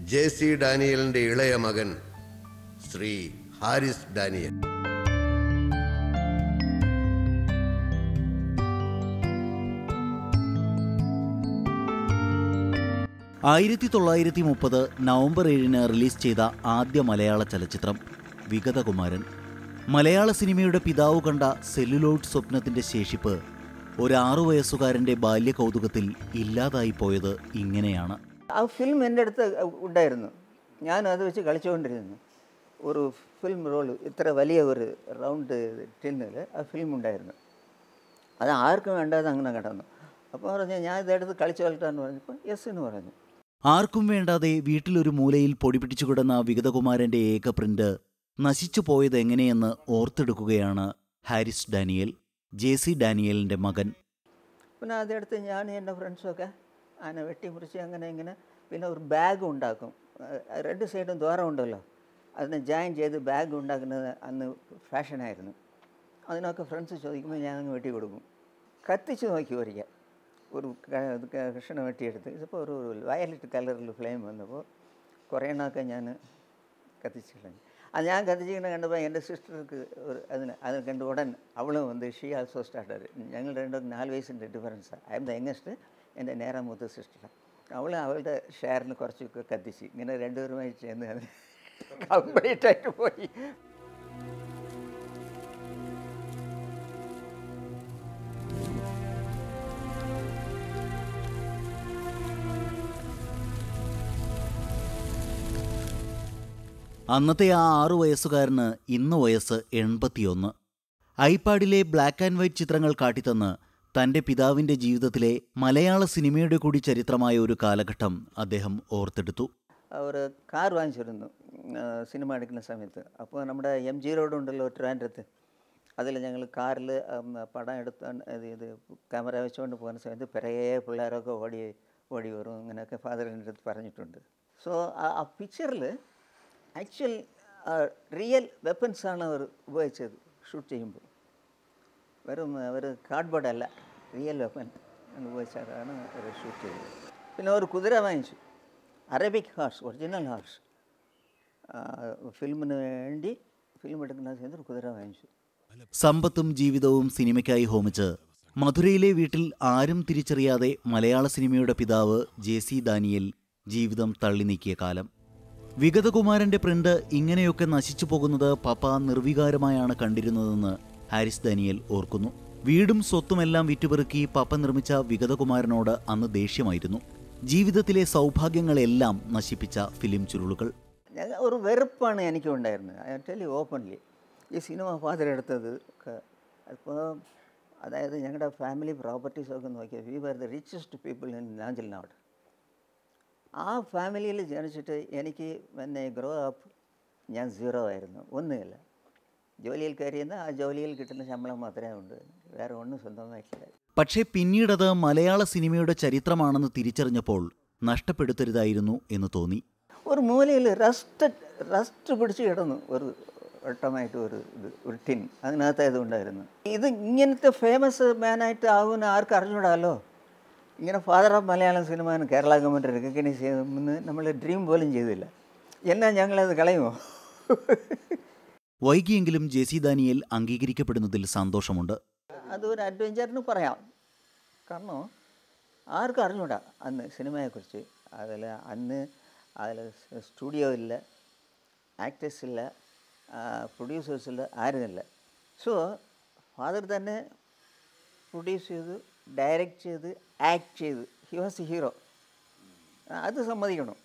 J C ഡാനിയലിന്റെ ഇളയ മകൻ Shri Haris Daniel ആയിരത്തി തൊള്ളായിരത്തി മുപ്പത് നവംബർ ഏഴിന് റിലീസ് ചെയ്ത ആദ്യ മലയാള ചലച്ചിത്രം വിഗതകുമാരൻ മലയാള സിനിമയുടെ പിതാവ് കണ്ട സെല്ലുലോയിഡ് സ്വപ്നത്തിന്റെ ശേഷിപ്പ് ഒരു ആറു വയസ്സുകാരന്റെ ബാല്യകൗതുകത്തിൽ ഇല്ലാതായി പോയത് ഇങ്ങനെയാണ് ആ ഫിലിം എൻ്റെ അടുത്ത് ഉണ്ടായിരുന്നു ഞാൻ അത് വെച്ച് കളിച്ചുകൊണ്ടിരുന്നു ഒരു ഫിലിം റോൾ ഇത്ര വലിയ ഒരു റൗണ്ട് ടിന്നിൽ ആ ഫിലിം ഉണ്ടായിരുന്നു അത് ആർക്കും വേണ്ടാതെ അങ്ങനെ കിടന്നു അപ്പോൾ പറഞ്ഞു ഞാൻ ഇതെടുത്ത് കളിച്ചു കളിക്കാന്ന് പറഞ്ഞപ്പോൾ യെസ് എന്ന് പറഞ്ഞു ആർക്കും വേണ്ടാതെ വീട്ടിലൊരു മൂലയിൽ പൊടി പിടിച്ചു കിടന്ന വിഗതകുമാരന്റെ ഏക പ്രിന്റ് നശിച്ചു പോയത് എങ്ങനെയെന്ന് ഓർത്തെടുക്കുകയാണ് ഹാരിസ് ഡാനിയൽ ജെ സി ഡാനിയലിന്റെ മകൻ പിന്നെ അതെടുത്ത് ഞാൻ എൻ്റെ ഫ്രണ്ട്സൊക്കെ അതിനെ വെട്ടിമുറിച്ച് അങ്ങനെ ഇങ്ങനെ പിന്നെ ഒരു ബാഗ് ഉണ്ടാക്കും അഹ് രണ്ട് സൈഡും ദ്വാരം ഉണ്ടല്ലോ അതിനെ ജോയിൻ ചെയ്ത് ബാഗ് ഉണ്ടാക്കുന്നത് അന്ന് ഫാഷനായിരുന്നു അതിനൊക്കെ ഫ്രണ്ട്സ് ചോദിക്കുമ്പോൾ ഞാൻ അങ്ങ് വെട്ടി കൊടുക്കും കത്തിച്ച് നോക്കി ഒരിക്കൽ ഒരു ക- ഇത് ക- കഷ്ണം വെട്ടിയെടുത്ത് ഇതിപ്പോൾ ഒരു വയലറ്റ് കളറിൽ ഫ്ലെയിം വന്നപ്പോൾ കുറേ എണ്ണമൊക്കെ ഞാൻ കത്തിച്ച് കളഞ്ഞു അത് ഞാൻ കത്തിച്ചിങ്ങനെ കണ്ടപ്പോൾ എൻ്റെ സിസ്റ്റർക്ക് ഒരു അതിന് അത് കണ്ട് ഉടൻ അവളും വന്ന് ഷീ ആൾസോ സ്റ്റാർട്ടഡ് ഞങ്ങൾ രണ്ടും നാല് വയസ്സിൻ്റെ ഡിഫറൻസാണ് ഐ എം ദ യങ്ങസ്റ്റ് എൻ്റെ നേരെ മൂത്ത സിസ്റ്റർ അവൾ അവളുടെ ഷെയറിന് കുറച്ചൊക്കെ കത്തിച്ച് ഇങ്ങനെ രണ്ടുപേരുമായി ചേർന്ന് അത് കംപ്ലീറ്റ് ആയിട്ട് പോയി അന്നത്തെ ആ ആറു വയസ്സുകാരന് ഇന്ന് വയസ്സ് എൺപത്തിയൊന്ന് ഐപാഡിലെ ബ്ലാക്ക് ആൻഡ് വൈറ്റ് ചിത്രങ്ങൾ കാട്ടിത്തന്ന് തന്റെ പിതാവിന്റെ ജീവിതത്തിലെ മലയാള സിനിമയുടെ കൂടി ചരിത്രമായ ഒരു കാലഘട്ടം അദ്ദേഹം ഓർത്തെടുത്തു ഒരു കാർ വാങ്ങിച്ചിരുന്നു ആ, സിനിമ എടുക്കുന്ന സമയത്ത് അപ്പോൾ നമ്മുടെ എം ജി റോഡ് ഉണ്ടല്ലോ ട്രിവാൻഡ്രത്ത് അതിൽ ഞങ്ങൾ കാറിൽ പടം എടുത്തോണ്ട് ഇത് ഇത് ക്യാമറ വെച്ചുകൊണ്ട് പോകുന്ന സമയത്ത് പിറകെ പിള്ളേരൊക്കെ ഓടി ഓടി വരും ഇങ്ങനെയൊക്കെ ഫാദറിൻ്റെ അടുത്ത് പറഞ്ഞിട്ടുണ്ട് സോ ആ പിക്ചറിൽ ആക്ച്വൽ റിയൽ വെപ്പൺസാണ് അവർ ഉപയോഗിച്ചത് ഷൂട്ട് ചെയ്യുമ്പോൾ വെറും ഒരു കാർഡ്ബോർഡ് അല്ല റിയൽ വെപ്പൺ ഉപയോഗിച്ചാണ് അവർ ഷൂട്ട് ചെയ്തത് പിന്നെ ഒരു കുതിര വാങ്ങിച്ചു അറബിക് ഹാർസ് ഒറിജിനൽ ഹാർസ് ഫിലിമിന് വേണ്ടി ഫിലിം എടുക്കുന്ന സമയത്ത് ഒരു കുതിര വാങ്ങിച്ചു സമ്പത്തും ജീവിതവും സിനിമയ്ക്കായി ഹോമിച്ച് മധുരയിലെ വീട്ടിൽ ആരും തിരിച്ചറിയാതെ മലയാള സിനിമയുടെ പിതാവ് ജെ സി ദാനിയൽ ജീവിതം തള്ളി നീക്കിയ കാലം വിഗതകുമാരന്റെ പ്രിന്റ് ഇങ്ങനെയൊക്കെ നശിച്ചു പോകുന്നത് പപ്പ നിർവികാരമായാണ് കണ്ടിരുന്നതെന്ന് ഹാരിസ് ദാനിയൽ ഓർക്കുന്നു വീടും സ്വത്തുമെല്ലാം വിറ്റുപെറുക്കി പപ്പ നിർമ്മിച്ച വിഗതകുമാരനോട് അന്ന് ദേഷ്യമായിരുന്നു ജീവിതത്തിലെ സൗഭാഗ്യങ്ങളെല്ലാം നശിപ്പിച്ച ഫിലിം ചുരുളുകൾ ഞാൻ ഒരു വെറുപ്പാണ് എനിക്ക് ഉണ്ടായിരുന്നത് ഐ ടെൽ യു ഓപ്പൺലി ഈ സിനിമ ഫാദർ എടുത്തത് ക- അതിപ്പോൾ അതായത് ഞങ്ങളുടെ ഫാമിലി പ്രോപ്പർട്ടീസൊക്കെ നോക്കിയാൽ we were the richest people in Nanchilnad ആ ഫാമിലിയിൽ ജനിച്ചിട്ട് എനിക്ക് എന്നെ ഗ്രോ അപ്പ് ഞാൻ സീറോ ആയിരുന്നു ഒന്നുമില്ല ജോലിയിൽ കയറിയെന്ന് ആ ജോലിയിൽ കിട്ടുന്ന ശമ്പളം മാത്രമേ ഉണ്ട് വേറെ ഒന്നും സ്വന്തമായിട്ടില്ല പക്ഷേ പിന്നീടത് മലയാള സിനിമയുടെ ചരിത്രമാണെന്ന് തിരിച്ചറിഞ്ഞപ്പോൾ നഷ്ടപ്പെടുത്തരുതായിരുന്നു എന്ന് തോന്നി ഒരു മൂലയിൽ റസ്റ്റ് റസ്റ്റ് പിടിച്ച് കിടന്നു ഒരു വട്ടമായിട്ട് ഒരു ഇത് ഒരു ടിൻ അതിനകത്തായത് ഉണ്ടായിരുന്നു ഇത് ഇങ്ങനത്തെ ഫേമസ് മാനായിട്ട് ആവുമെന്ന് ആർക്കും അറിഞ്ഞൂടാമല്ലോ ഇങ്ങനെ ഫാദർ ഓഫ് മലയാളം സിനിമ എന്ന് കേരള ഗവൺമെൻറ് റെക്കഗ്നൈസ് ചെയ്യുമെന്ന് നമ്മൾ ഡ്രീം പോലും ചെയ്തില്ല എന്നാൽ ഞങ്ങളത് കളയുമോ വൈകിയെങ്കിലും ജെ സി ദാനിയേൽ അംഗീകരിക്കപ്പെടുന്നതിൽ സന്തോഷമുണ്ട് അതൊരു അഡ്വഞ്ചറിന് പറയാം കാരണം ആർക്കും അറിഞ്ഞൂടാ അന്ന് സിനിമയെക്കുറിച്ച് അതിൽ അന്ന് അതിൽ സ്റ്റുഡിയോ ഇല്ല ആക്ടേഴ്സ് ഇല്ല പ്രൊഡ്യൂസേഴ്സ് ഇല്ല ആരുമില്ല സോ ഫാദർ തന്നെ പ്രൊഡ്യൂസ് ചെയ്തു ഡയറക്റ്റ് ചെയ്ത് ആക്ട് ചെയ്ത് ഹി വാസ് എ ഹീറോ അത് സമ്മതിക്കണം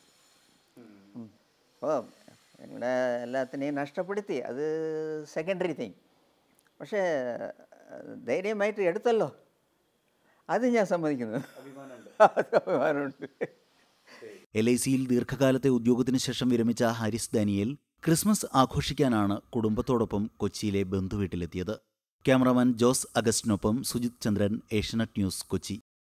അപ്പോൾ ഞങ്ങളുടെ എല്ലാത്തിനെയും നഷ്ടപ്പെടുത്തി അത് സെക്കൻഡറി തിങ് പക്ഷേ ധൈര്യമായിട്ട് എടുത്തല്ലോ അത് ഞാൻ സമ്മതിക്കുന്നു അത് അഭിമാനമുണ്ട് എൽ ഐ സിയിൽ ദീർഘകാലത്തെ ഉദ്യോഗത്തിന് ശേഷം വിരമിച്ച ഹാരിസ് ദാനിയേൽ ക്രിസ്മസ് ആഘോഷിക്കാനാണ് കുടുംബത്തോടൊപ്പം കൊച്ചിയിലെ ബന്ധുവീട്ടിലെത്തിയത് ക്യാമറാമാൻ ജോസ് അഗസ്റ്റിനൊപ്പം സുജിത് ചന്ദ്രൻ ഏഷ്യനെറ്റ് ന്യൂസ് കൊച്ചി